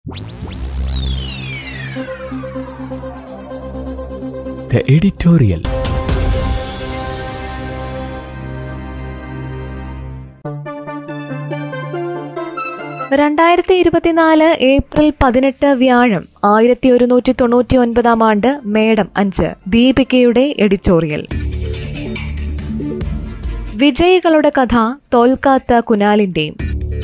The editorial. രണ്ടായിരത്തി ഇരുപത്തിനാല് April പതിനെട്ട് വ്യാഴം ആയിരത്തി ഒരുന്നൂറ്റി തൊണ്ണൂറ്റി ഒൻപതാം ആണ്ട് മേഡം അഞ്ച് ദീപികയുടെ എഡിറ്റോറിയൽ വിജയികളുടെ കഥ തോൽക്കാത്ത കുനാലിന്റെയും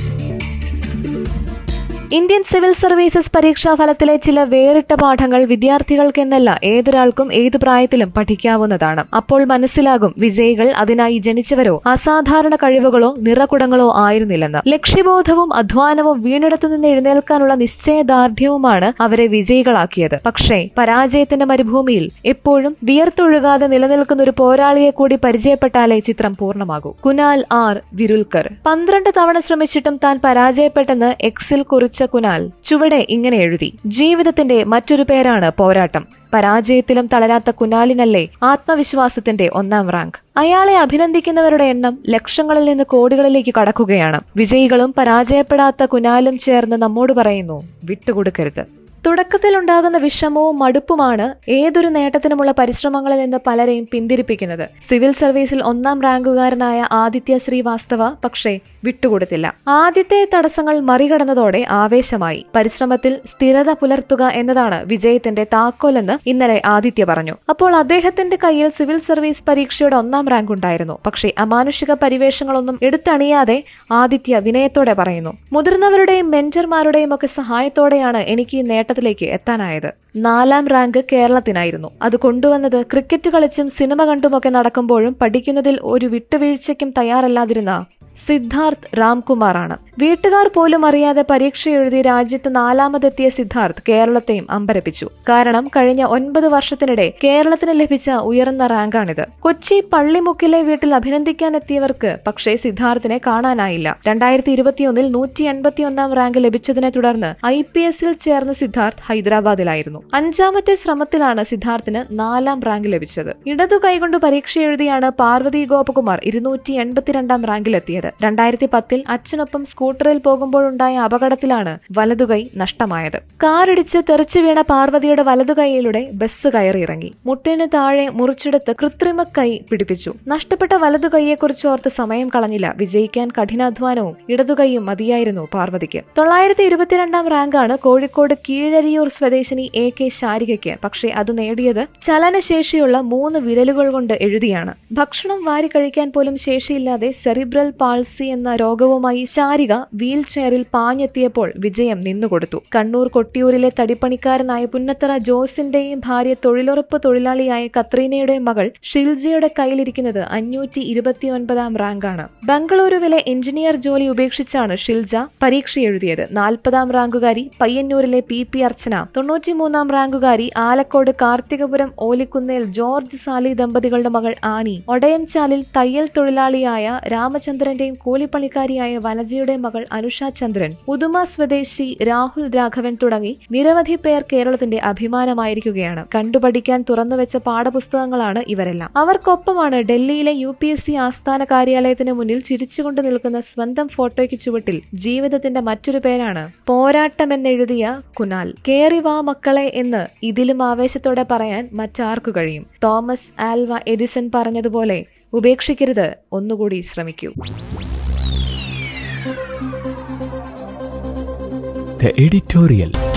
ഇന്ത്യൻ സിവിൽ സർവീസസ് പരീക്ഷാ ഫലത്തിലെ ചില വേറിട്ട പാഠങ്ങൾ വിദ്യാർത്ഥികൾക്കെന്നല്ല ഏതൊരാൾക്കും ഏത് പ്രായത്തിലും പഠിക്കാവുന്നതാണ് അപ്പോൾ മനസ്സിലാകും വിജയികൾ അതിനായി ജനിച്ചവരോ അസാധാരണ കഴിവുകളോ നിറകുടങ്ങളോ ആയിരുന്നില്ലെന്ന് ലക്ഷ്യബോധവും അധ്വാനവും വീണിടത്തുനിന്ന് എഴുന്നേൽക്കാനുള്ള നിശ്ചയദാർഢ്യവുമാണ് അവരെ വിജയികളാക്കിയത് പക്ഷേ പരാജയത്തിന്റെ മരുഭൂമിയിൽ എപ്പോഴും വിയർത്തൊഴുകാതെ നിലനിൽക്കുന്ന ഒരു പോരാളിയെ കൂടി പരിചയപ്പെട്ടാലേ ചിത്രം പൂർണ്ണമാകൂ കുനാൽ ആർ വിരുൽക്കർ പന്ത്രണ്ട് തവണ ശ്രമിച്ചിട്ടും താൻ പരാജയപ്പെട്ടെന്ന് എക്സിൽ കുറിച്ച കുനാൽ ചുവടെ ഇങ്ങനെ എഴുതി ജീവിതത്തിന്റെ മറ്റൊരു പേരാണ് പോരാട്ടം പരാജയത്തിലും തളരാത്ത കുനാലിനല്ലേ ആത്മവിശ്വാസത്തിന്റെ ഒന്നാം റാങ്ക് അയാളെ അഭിനന്ദിക്കുന്നവരുടെ എണ്ണം ലക്ഷങ്ങളിൽ നിന്ന് കോടികളിലേക്ക് കടക്കുകയാണ് വിജയികളും പരാജയപ്പെടാത്ത കുനാലും ചേർന്ന് നമ്മോട് പറയുന്നു വിട്ടുകൊടുക്കരുത് തുടക്കത്തിൽ ഉണ്ടാകുന്ന വിഷമവും മടുപ്പുമാണ് ഏതൊരു നേട്ടത്തിനുമുള്ള പരിശ്രമങ്ങളിൽ നിന്ന് പലരെയും പിന്തിരിപ്പിക്കുന്നത് സിവിൽ സർവീസിൽ ഒന്നാം റാങ്കുകാരനായ ആദിത്യ ശ്രീവാസ്തവ പക്ഷേ വിട്ടുകൊടുത്തില്ല ആദ്യത്തെ തടസ്സങ്ങൾ മറികടന്നതോടെ ആവേശമായി പരിശ്രമത്തിൽ സ്ഥിരത പുലർത്തുക എന്നതാണ് വിജയത്തിന്റെ താക്കോലെന്ന് ഇന്നലെ ആദിത്യ പറഞ്ഞു അപ്പോൾ അദ്ദേഹത്തിന്റെ കയ്യിൽ സിവിൽ സർവീസ് പരീക്ഷയുടെ ഒന്നാം റാങ്ക് ഉണ്ടായിരുന്നു പക്ഷേ അമാനുഷിക പരിവേഷങ്ങളൊന്നും എടുത്തണിയാതെ ആദിത്യ വിനയത്തോടെ പറയുന്നു മുതിർന്നവരുടെയും മെന്റർമാരുടെയും ഒക്കെ സഹായത്തോടെയാണ് എനിക്ക് ഈ നേട്ടത്തിലേക്ക് എത്താനായത് നാലാം റാങ്ക് കേരളത്തിനായിരുന്നു അത് കൊണ്ടുവന്നത് ക്രിക്കറ്റ് കളിച്ചും സിനിമ കണ്ടുമൊക്കെ നടക്കുമ്പോഴും പഠിക്കുന്നതിൽ ഒരു വിട്ടുവീഴ്ചയ്ക്കും തയ്യാറല്ലാതിരുന്ന സിദ്ധാർത്ഥ് രാംകുമാറാണ് വീട്ടുകാർ പോലും അറിയാതെ പരീക്ഷ എഴുതി രാജ്യത്ത് നാലാമതെത്തിയ സിദ്ധാർത്ഥ് കേരളത്തെയും അമ്പരപ്പിച്ചു കാരണം കഴിഞ്ഞ ഒൻപത് വർഷത്തിനിടെ കേരളത്തിന് ലഭിച്ച ഉയർന്ന റാങ്കാണിത് കൊച്ചി പള്ളിമുക്കിലെ വീട്ടിൽ അഭിനന്ദിക്കാൻ എത്തിയവർക്ക് പക്ഷേ സിദ്ധാർത്ഥിനെ കാണാനായില്ല രണ്ടായിരത്തി ഇരുപത്തിയൊന്നിൽ നൂറ്റി എൺപത്തിയൊന്നാം റാങ്ക് ലഭിച്ചതിനെ തുടർന്ന് ഐ പി എസിൽ ചേർന്ന സിദ്ധാർത്ഥ് ഹൈദരാബാദിലായിരുന്നു അഞ്ചാമത്തെ ശ്രമത്തിലാണ് സിദ്ധാർത്ഥിന് നാലാം റാങ്ക് ലഭിച്ചത് ഇടതു കൈകൊണ്ട് പരീക്ഷ എഴുതിയാണ് പാർവതി ഗോപകുമാർ ഇരുന്നൂറ്റി എൺപത്തിരണ്ടാം റാങ്കിലെത്തിയത് രണ്ടായിരത്തി പത്തിൽ അച്ഛനൊപ്പം സ്കൂട്ടറിൽ പോകുമ്പോഴുണ്ടായ അപകടത്തിലാണ് വലതുകൈ നഷ്ടമായത് കാറിടിച്ച് തെറിച്ചു വീണ പാർവതിയുടെ വലതുകൈയിലൂടെ ബസ് കയറിയിറങ്ങി മുട്ടിന് താഴെ മുറിച്ചെടുത്ത് കൃത്രിമ കൈ പിടിപ്പിച്ചു നഷ്ടപ്പെട്ട വലതുകൈയെക്കുറിച്ച് ഓർത്ത് സമയം കളഞ്ഞില്ല വിജയിക്കാൻ കഠിനാധ്വാനവും ഇടതുകൈയും മതിയായിരുന്നു പാർവതിക്ക് തൊള്ളായിരത്തി ഇരുപത്തിരണ്ടാം റാങ്കാണ് കോഴിക്കോട് കീഴരിയൂർ സ്വദേശിനി എ കെ ശാരികയ്ക്ക് പക്ഷേ അത് നേടിയത് ചലനശേഷിയുള്ള മൂന്ന് വിരലുകൾ കൊണ്ട് എഴുതിയാണ് ഭക്ഷണം വാരി കഴിക്കാൻ പോലും ശേഷിയില്ലാതെ സെറിബ്രൽ പാൾസി എന്ന രോഗവുമായി ശാരിക വീൽ ചെയറിൽ പാഞ്ഞെത്തിയപ്പോൾ വിജയം നിന്നുകൊടുത്തു കണ്ണൂർ കൊട്ടിയൂരിലെ തടിപ്പണിക്കാരനായ പുന്നത്തറ ജോസിന്റെയും ഭാര്യ തൊഴിലുറപ്പ് തൊഴിലാളിയായ കത്രീനയുടെയും മകൾ ഷിൽജിയുടെ കയ്യിലിരിക്കുന്നത് അഞ്ഞൂറ്റി ഇരുപത്തിയൊൻപതാം റാങ്കാണ് ബംഗളൂരുവിലെ എഞ്ചിനീയർ ജോലി ഉപേക്ഷിച്ചാണ് ഷിൽജ പരീക്ഷ എഴുതിയത് നാൽപ്പതാം റാങ്കുകാരി പയ്യന്നൂരിലെ പി പി അർച്ചന തൊണ്ണൂറ്റിമൂന്നാം റാങ്കുകാരി ആലക്കോട് കാർത്തികപുരം ഓലിക്കുന്നേൽ ജോർജ് സാലി ദമ്പതികളുടെ മകൾ ആനി ഒടയംചാലിൽ തയ്യൽ തൊഴിലാളിയായ രാമചന്ദ്രന്റെയും കൂലിപ്പണിക്കാരിയായ വനജയുടെ മകൾ അനുഷ ചന്ദ്രൻ ഉദുമ സ്വദേശി രാഹുൽ രാഘവൻ തുടങ്ങി നിരവധി പേർ കേരളത്തിന്റെ അഭിമാനമായിരിക്കുകയാണ് കണ്ടുപഠിക്കാൻ തുറന്നുവെച്ച പാഠപുസ്തകങ്ങളാണ് ഇവരെല്ലാം അവർക്കൊപ്പമാണ് ഡൽഹിയിലെ യു പി എസ് സി ആസ്ഥാന കാര്യാലയത്തിന് മുന്നിൽ ചിരിച്ചുകൊണ്ട് നിൽക്കുന്ന സ്വന്തം ഫോട്ടോയ്ക്ക് ചുവട്ടിൽ ജീവിതത്തിന്റെ മറ്റൊരു പേരാണ് പോരാട്ടമെന്നെഴുതിയ കുനാൽ കേറി വാ മക്കളെ എന്ന് ഇതിലും ആവേശത്തോടെ പറയാൻ മറ്റാർക്കു കഴിയും തോമസ് ആൽവ എഡിസൺ പറഞ്ഞതുപോലെ ഉപേക്ഷിക്കരുത് ഒന്നുകൂടി ശ്രമിക്കൂ The editorial.